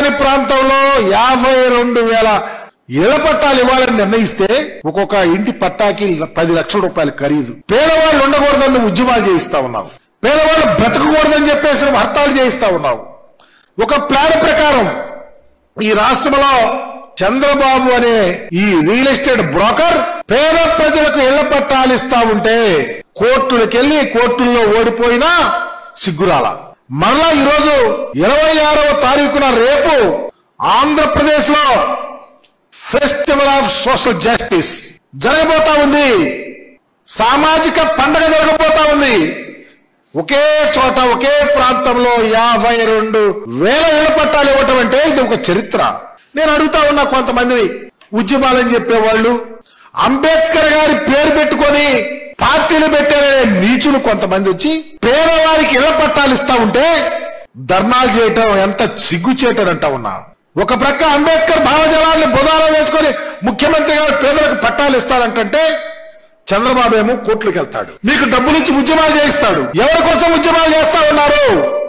రాజధాని ప్రాంతంలో యాభై రెండు వేల ఇళ్ల పట్టాలు ఇవ్వాలని నిర్ణయిస్తే ఒక్కొక్క ఇంటి పట్టాకి పది లక్షల రూపాయలు ఖరీదు పేదవాళ్ళు ఉండకూడదని నువ్వు ఉద్యమాలు చేయిస్తా ఉన్నావు పేదవాళ్ళు బ్రతకకూడదని చెప్పేసి నువ్వు హర్తాలు చేయిస్తా ఉన్నావు ఒక ప్లాన్ ప్రకారం ఈ రాష్ట్రంలో చంద్రబాబు అనే ఈ రియల్ ఎస్టేట్ బ్రోకర్ పేద ప్రజలకు ఇళ్ల పట్టాలు ఇస్తా ఉంటే కోర్టులకు వెళ్లి కోర్టుల్లో ఓడిపోయినా సిగ్గురాల మరలా ఈరోజు ఇరవై ఆరవ తారీఖున రేపు ఆంధ్రప్రదేశ్ లో ఫెస్టివల్ ఆఫ్ సోషల్ జస్టిస్ జరగబోతా ఉంది సామాజిక పండగ జరగబోతా ఉంది ఒకే చోట ఒకే ప్రాంతంలో యాభై రెండు వేల ఇళ్ల పట్టాలు ఇవ్వటం అంటే ఇది ఒక చరిత్ర నేను అడుగుతా ఉన్నా కొంతమంది ఉద్యమాలని చెప్పేవాళ్ళు అంబేద్కర్ గారి పేరు పెట్టుకొని పార్టీలు పెట్టారనే నీచులు కొంతమంది వచ్చి పేదవారికి ఇళ్ల పట్టాలు ఇస్తా ఉంటే ధర్నాలు చేయటం ఎంత సిగ్గు అంటా ఉన్నా ఒక ప్రక్క అంబేద్కర్ భావజలాన్ని బుధాలో వేసుకొని ముఖ్యమంత్రి గారు పేదలకు పట్టాలు ఇస్తారంటే చంద్రబాబు ఏమో కోర్టులకు వెళ్తాడు మీకు డబ్బులు ఇచ్చి ఉద్యమాలు చేయిస్తాడు ఎవరి కోసం ఉద్యమాలు చేస్తా ఉన్నారు